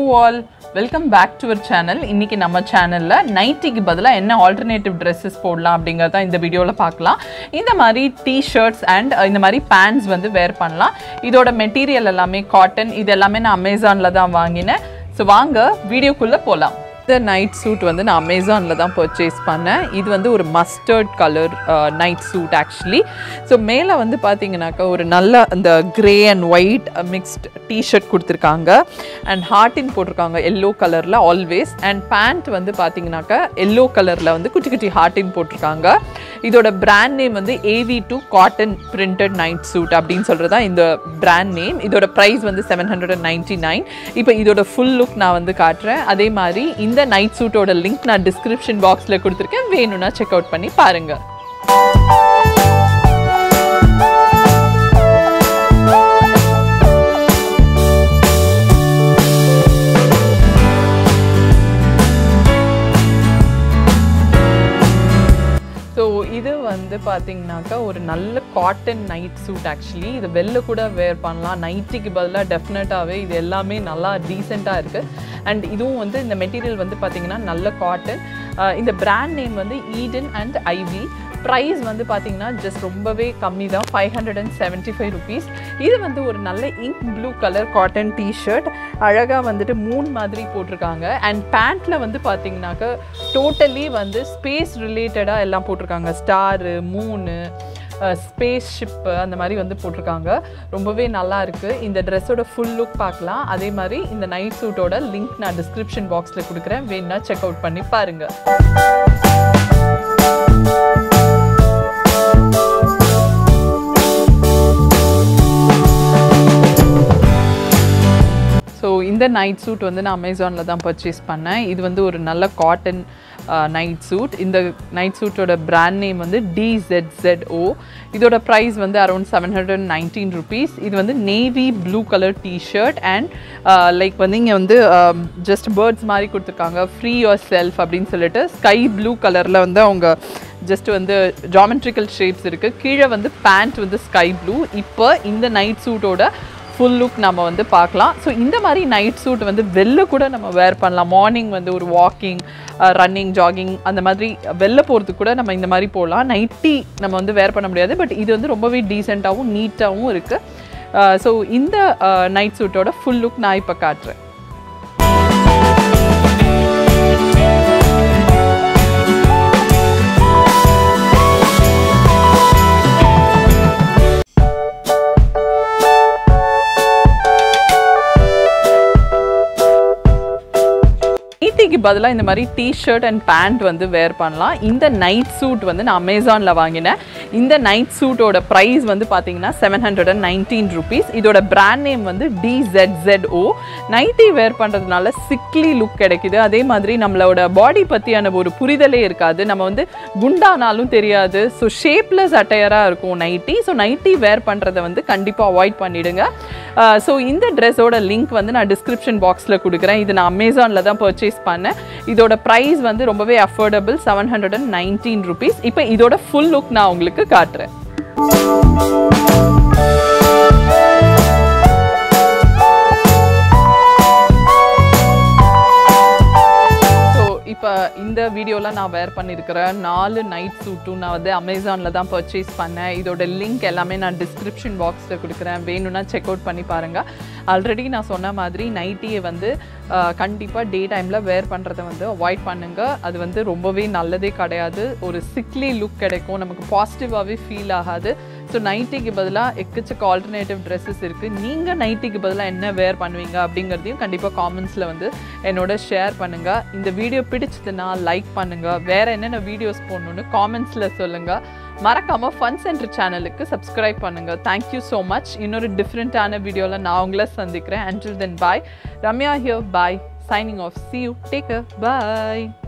all welcome back to our channel இன்னைக்கு நம்ம சேனலில் நைட்டிக்கு பதிலாக என்ன ஆல்டர்னேட்டிவ் ட்ரெஸ்ஸஸ் போடலாம் அப்படிங்கிறத இந்த வீடியோவில் பார்க்கலாம் இந்த மாதிரி டி ஷர்ட்ஸ் அண்ட் இந்த மாதிரி பேண்ட்ஸ் வந்து வேர் பண்ணலாம் இதோட மெட்டீரியல் எல்லாமே காட்டன் இது எல்லாமே நான் அமேசானில் தான் வாங்கினேன் ஸோ வாங்க வீடியோக்குள்ளே போகலாம் இந்த நைட் சூட் வந்து நான் அமேசானில் தான் பர்ச்சேஸ் பண்ணேன் இது வந்து ஒரு mustard colour night suit actually so மேலே வந்து பார்த்தீங்கன்னாக்கா ஒரு நல்ல அந்த grey and white mixed T shirt கொடுத்துருக்காங்க அண்ட் ஹார்டின் போட்டிருக்காங்க எல்லோ கலரில் ஆல்வேஸ் அண்ட் பேண்ட் வந்து பார்த்தீங்கன்னாக்கா எல்லோ கலரில் வந்து குட்டி குட்டி ஹார்டின் போட்டிருக்காங்க இதோட பிராண்ட் நேம் வந்து AV two cotton printed night suit அப்படின்னு சொல்கிறது தான் இந்த பிராண்ட் நேம் இதோட ப்ரைஸ் வந்து seven hundred and ninety nine இப்போ இதோட ஃபுல் லுக் நான் வந்து காட்டுறேன் அதே மாதிரி இந்த நைட் சூட்டோட லிங்க் நான் டிஸ்கிரிப்ஷன் பாக்ஸில் கொடுத்துருக்கேன் வேணும்னா செக் அவுட் பண்ணி பாருங்கள் ஸோ இது வந்து பார்த்தீங்கன்னாக்கா ஒரு நல்ல காட்டன் நைட் சூட் ஆக்சுவலி இது வெளில கூட வேர் பண்ணலாம் நைட்டிக்கு பதிலாக டெஃபினட்டாகவே இது எல்லாமே நல்லா டீசெண்டாக இருக்குது அண்ட் இதுவும் வந்து இந்த மெட்டீரியல் வந்து பார்த்தீங்கன்னா நல்ல காட்டன் இந்த பிராண்ட் நேம் வந்து ஈடன் அண்ட் ஐவி ப்ரைஸ் வந்து பார்த்தீங்கன்னா ஜஸ்ட் ரொம்பவே கம்மி தான் five hundred and seventy five rupees இது வந்து ஒரு நல்ல ink blue colour cotton T shirt அழகாக வந்துட்டு மூணு மாதிரி போட்டிருக்காங்க அண்ட் பேண்ட்டில் வந்து பார்த்தீங்கன்னாக்க டோட்டலி வந்து ஸ்பேஸ் ரிலேட்டடாக எல்லாம் போட்டிருக்காங்க ஸ்டாரு மூணு ஸ்பேஸ் ஷிப்பு அந்த மாதிரி வந்து போட்டிருக்காங்க ரொம்பவே நல்லா இருக்குது இந்த ட்ரெஸ்ஸோட ஃபுல் லுக் பார்க்கலாம் அதே மாதிரி இந்த நைட் சூட்டோட லிங்க் நான் டிஸ்கிரிப்ஷன் பாக்ஸில் கொடுக்குறேன் வேணுன்னா செக் அவுட் பண்ணி பாருங்கள் ஸோ இந்த நைட் சூட் வந்து நான் அமேசானில் தான் பர்ச்சேஸ் பண்ணேன் இது வந்து ஒரு நல்ல காட்டன் நைட் சூட் இந்த நைட் சூட்டோட பிராண்ட் நேம் வந்து டிZZO இதோட ப்ரைஸ் வந்து around seven hundred and nineteen rupees இது வந்து navy blue colour T shirt and like வந்து இங்கே வந்து ஜஸ்ட் பேர்ட்ஸ் மாதிரி கொடுத்துருக்காங்க ஃப்ரீ யோர் செல்ஃப் அப்படின்னு சொல்லிட்டு ஸ்கை ப்ளூ கலரில் வந்து அவங்க ஜஸ்ட் வந்து ஜாமெட்ரிக்கல் ஷேப்ஸ் இருக்குது கீழே வந்து பேண்ட் வந்து ஸ்கை ப்ளூ இப்போ இந்த நைட் சூட்டோட ஃபுல் லுக் நம்ம வந்து பார்க்கலாம் ஸோ இந்த மாதிரி நைட் சூட் வந்து வெளில கூட நம்ம வேர் பண்ணலாம் மார்னிங் வந்து ஒரு வாக்கிங் ரன்னிங் ஜாகிங் அந்த மாதிரி வெளில போகிறதுக்கு கூட நம்ம இந்த மாதிரி போகலாம் நைட்டி நம்ம வந்து வேர் பண்ண முடியாது பட் இது வந்து ரொம்பவே டீசெண்டாகவும் நீட்டாகவும் இருக்குது ஸோ இந்த நைட் சூட்டோட ஃபுல் லுக் நான் இப்போ காட்டுறேன் நைட்டிக்கு பதிலாக இந்த மாதிரி டிஷர்ட் அண்ட் பேண்ட் வந்து வேர் பண்ணலாம் இந்த நைட் சூட் வந்து நான் அமேசானில் வாங்கினேன் இந்த நைட் சூட்டோட ப்ரைஸ் வந்து பார்த்தீங்கன்னா seven hundred and nineteen rupees இதோட பிராண்ட் நேம் வந்து டிZZO நைட்டி வேர் பண்ணுறதுனால சிக்லி லுக் கிடைக்குது அதே மாதிரி நம்மளோட பாடி பற்றியான ஒரு புரிதலே இருக்காது நம்ம வந்து குண்டானாலும் தெரியாது ஸோ ஷேப்லெஸ் அட்டையராக இருக்கும் நைட்டி ஸோ நைட்டி வேர் பண்ணுறதை வந்து கண்டிப்பாக அவாய்ட் பண்ணிவிடுங்க ஸோ இந்த ட்ரெஸ்ஸோட லிங்க் வந்து நான் டிஸ்கிரிப்ஷன் பாக்ஸில் கொடுக்குறேன் இது நான் அமேசானில் தான் பர்ச்சேஸ் பண்ணேன் இதோட ப்ரைஸ் வந்து ரொம்பவே affordable seven hundred and nineteen rupees இப்போ இதோட ஃபுல் லுக் நான் உங்களுக்கு காட்டுறேன் இப்போ இந்த வீடியோவில் நான் வேர் பண்ணியிருக்கிற நாலு நைட் சூட்டும் நான் வந்து அமேசானில் தான் பர்ச்சேஸ் பண்ணேன் இதோட லிங்க் எல்லாமே நான் டிஸ்கிரிப்ஷன் பாக்ஸில் கொடுக்குறேன் வேணும்னா செக் அவுட் பண்ணி பாருங்கள் ஆல்ரெடி நான் சொன்ன மாதிரி நைட்டியை வந்து கண்டிப்பாக டே டைமில் வேர் பண்ணுறதை வந்து அவாய்ட் பண்ணுங்கள் அது வந்து ரொம்பவே நல்லதே கிடையாது ஒரு சிக்லி லுக் கிடைக்கும் நமக்கு பாசிட்டிவாகவே ஃபீல் ஆகாது ஸோ நைட்டிக்கு பதிலாக எக்கச்சக்க ஆல்டர்னேட்டிவ் ட்ரெஸ்ஸஸ் இருக்குது நீங்கள் நைட்டிக்கு பதிலாக என்ன வேர் பண்ணுவீங்க அப்படிங்கிறதையும் கண்டிப்பாக காமெண்ட்ஸில் வந்து என்னோட ஷேர் பண்ணுங்கள் இந்த வீடியோ பிடிச்சதுன்னா லைக் பண்ணுங்கள் வேறு என்னென்ன வீடியோஸ் போடணுன்னு காமெண்ட்ஸில் சொல்லுங்கள் மறக்காமல் ஃபன் சென்டர் சேனலுக்கு சப்ஸ்கிரைப் பண்ணுங்கள் தேங்க்யூ ஸோ மச் இன்னொரு டிஃப்ரெண்ட்டான வீடியோவில் நான் உங்களை சந்திக்கிறேன் until then bye Ramya here bye signing off see you take bye